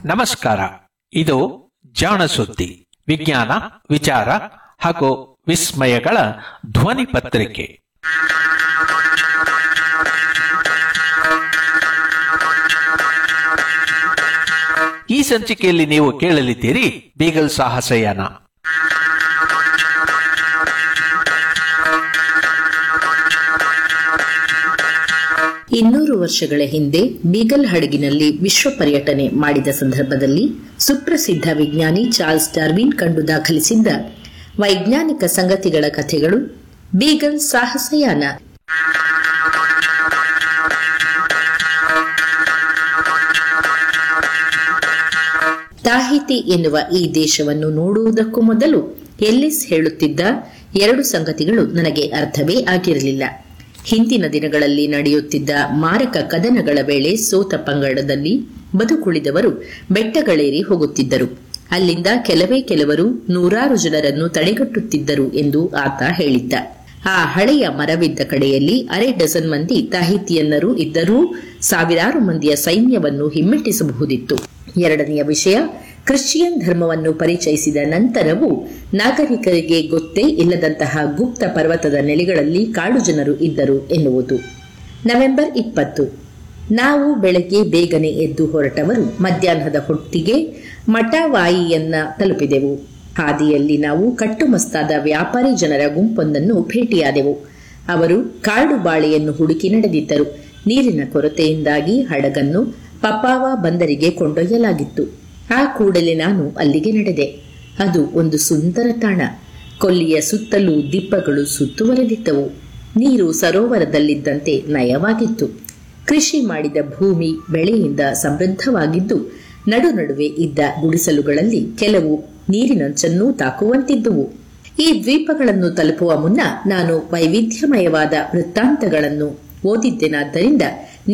ನಮಸ್ಕಾರ ಇದು ಜಾಣ ಸುದ್ದಿ ವಿಜ್ಞಾನ ವಿಚಾರ ಹಾಗೂ ವಿಸ್ಮಯಗಳ ಧ್ವನಿ ಪತ್ರಿಕೆ ಈ ಸಂಚಿಕೆಯಲ್ಲಿ ನೀವು ಕೇಳಲಿದ್ದೀರಿ ಬೀಗಲ್ ಸಾಹಸಯಾನ ಇನ್ನೂರು ವರ್ಷಗಳ ಹಿಂದೆ ಬೀಗಲ್ ಹಡಗಿನಲ್ಲಿ ವಿಶ್ವ ಪರ್ಯಟನೆ ಮಾಡಿದ ಸಂದರ್ಭದಲ್ಲಿ ಸುಪ್ರಸಿದ್ಧ ವಿಜ್ಞಾನಿ ಚಾರ್ಲ್ಸ್ ಡಾರ್ವಿನ್ ಕಂಡು ದಾಖಲಿಸಿದ್ದ ವೈಜ್ಞಾನಿಕ ಸಂಗತಿಗಳ ಕಥೆಗಳು ಬೀಗಲ್ ಸಾಹಸಯಾನ ತಾಹಿತಿ ಎನ್ನುವ ಈ ದೇಶವನ್ನು ನೋಡುವುದಕ್ಕೂ ಮೊದಲು ಎಲ್ಲಿಸ್ ಹೇಳುತ್ತಿದ್ದ ಎರಡು ಸಂಗತಿಗಳು ನನಗೆ ಅರ್ಥವೇ ಆಗಿರಲಿಲ್ಲ ಹಿಂದಿನ ದಿನಗಳಲ್ಲಿ ನಡೆಯುತ್ತಿದ್ದ ಮಾರಕ ಕದನಗಳ ವೇಳೆ ಸೋತ ಪಂಗಡದಲ್ಲಿ ಬದುಕುಳಿದವರು ಬೆಟ್ಟಗಳೇರಿ ಹೋಗುತ್ತಿದ್ದರು ಅಲ್ಲಿಂದ ಕೆಲವೇ ಕೆಲವರು ನೂರಾರು ಜನರನ್ನು ತಡೆಗಟ್ಟುತ್ತಿದ್ದರು ಎಂದು ಆತ ಹೇಳಿದ್ದ ಆ ಹಳೆಯ ಮರವಿದ್ದ ಕಡೆಯಲ್ಲಿ ಅರೆ ಡಜನ್ ಮಂದಿ ತಾಹಿತಿಯನ್ನರು ಇದ್ದರೂ ಸಾವಿರಾರು ಮಂದಿಯ ಸೈನ್ಯವನ್ನು ಹಿಮ್ಮೆಟ್ಟಿಸಬಹುದಿತ್ತು ಎರಡನೆಯ ವಿಷಯ ಕ್ರಿಶ್ಚಿಯನ್ ಧರ್ಮವನ್ನು ಪರಿಚಯಿಸಿದ ನಂತರವೂ ನಾಗರಿಕರಿಗೆ ಗೊತ್ತೇ ಇಲ್ಲದಂತಹ ಗುಪ್ತ ಪರ್ವತದ ನೆಲೆಗಳಲ್ಲಿ ಕಾಡು ಜನರು ಇದ್ದರು ಎನ್ನುವುದು ನವೆಂಬರ್ ಇಪ್ಪತ್ತು ನಾವು ಬೆಳಗ್ಗೆ ಬೇಗನೆ ಎದ್ದು ಹೊರಟವರು ಮಧ್ಯಾಹ್ನದ ಹೊತ್ತಿಗೆ ಮಠವಾಯಿಯನ್ನ ತಲುಪಿದೆವು ಹಾದಿಯಲ್ಲಿ ನಾವು ಕಟ್ಟುಮಸ್ತಾದ ವ್ಯಾಪಾರಿ ಜನರ ಗುಂಪೊಂದನ್ನು ಭೇಟಿಯಾದೆವು ಅವರು ಕಾಡು ಬಾಳೆಯನ್ನು ಹುಡುಕಿ ನಡೆದಿದ್ದರು ನೀರಿನ ಕೊರತೆಯಿಂದಾಗಿ ಹಡಗನ್ನು ಪಪಾವ ಬಂದರಿಗೆ ಕೊಂಡೊಯ್ಯಲಾಗಿತ್ತು ಆ ಕೂಡಲೇ ನಾನು ಅಲ್ಲಿಗೆ ನಡೆದೆ ಅದು ಒಂದು ಸುಂದರ ತಾಣ ಕೊಲ್ಲಿಯ ಸುತ್ತಲೂ ದಿಬ್ಬಗಳು ಸುತ್ತುವರೆದಿದ್ದವು ನೀರು ಸರೋವರದಲ್ಲಿದ್ದಂತೆ ನಯವಾಗಿತ್ತು ಕೃಷಿ ಮಾಡಿದ ಭೂಮಿ ಬೆಳೆಯಿಂದ ಸಮೃದ್ಧವಾಗಿದ್ದು ನಡು ನಡುವೆ ಇದ್ದ ಗುಡಿಸಲುಗಳಲ್ಲಿ ಕೆಲವು ನೀರಿನಂಚನ್ನೂ ತಾಕುವಂತಿದ್ದುವು ಈ ದ್ವೀಪಗಳನ್ನು ತಲುಪುವ ಮುನ್ನ ನಾನು ವೈವಿಧ್ಯಮಯವಾದ ವೃತ್ತಾಂತಗಳನ್ನು ಓದಿದ್ದೆನಾದ್ದರಿಂದ